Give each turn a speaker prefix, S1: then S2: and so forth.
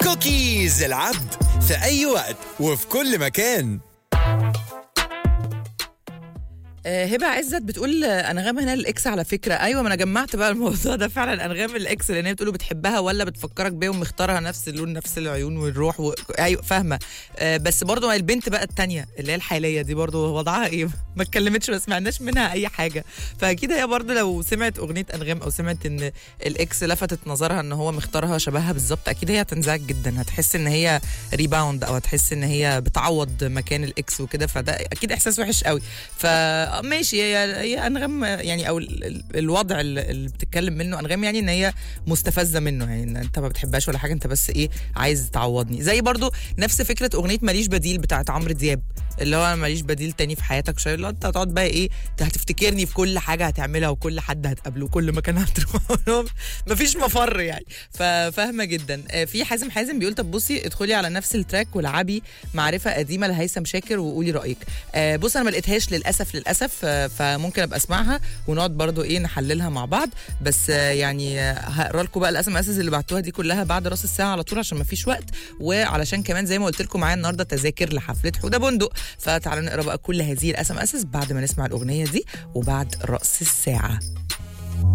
S1: كوكيز العبد في أي وقت وفي كل مكان
S2: آه، هبه عزت بتقول آه، انغام هنا الاكس على فكره ايوه ما انا جمعت بقى الموضوع ده فعلا انغام الاكس لان هي بتقول بتحبها ولا بتفكرك بيها ومختارها نفس اللون نفس العيون والروح و... ايوه فاهمه آه، بس برضو البنت بقى التانية اللي هي الحاليه دي برضو وضعها ايه ما اتكلمتش ما سمعناش منها اي حاجه فاكيد هي برضو لو سمعت اغنيه انغام او سمعت ان الاكس لفتت نظرها ان هو مختارها شبهها بالظبط اكيد هي هتنزعج جدا هتحس ان هي ريباوند او هتحس ان هي بتعوض مكان الاكس وكده فده اكيد احساس وحش قوي فماشي هي هي انغام يعني او ال- ال- الوضع اللي اللي بتتكلم منه انغام يعني ان هي مستفزه منه يعني ان انت ما بتحبهاش ولا حاجه انت بس ايه عايز تعوضني زي برضو نفس فكره اغنيه ماليش بديل بتاعت عمرو دياب اللي هو أنا ماليش بديل تاني في حياتك شويه اللي هو انت هتقعد بقى ايه انت هتفتكرني في كل حاجه هتعملها وكل حد هتقابله وكل مكان هتروح مفيش مفر يعني ففاهمه جدا آه، في حازم حازم بيقول طب بصي ادخلي على نفس التراك والعبي معرفه قديمه لهيثم شاكر وقولي رايك آه، بص انا ما لقيتهاش للاسف للاسف آه، فممكن ابقى اسمعها ونقعد برضو ايه نحللها مع بعض بس آه، يعني آه، هقرا لكم بقى الاس ام اس اللي بعتوها دي كلها بعد راس الساعه على طول عشان ما فيش وقت وعلشان كمان زي ما قلت لكم معايا النهارده تذاكر لحفله حوده بندق فتعالوا نقرا بقى كل هذه الاس ام اس بعد ما نسمع الاغنيه دي وبعد راس الساعه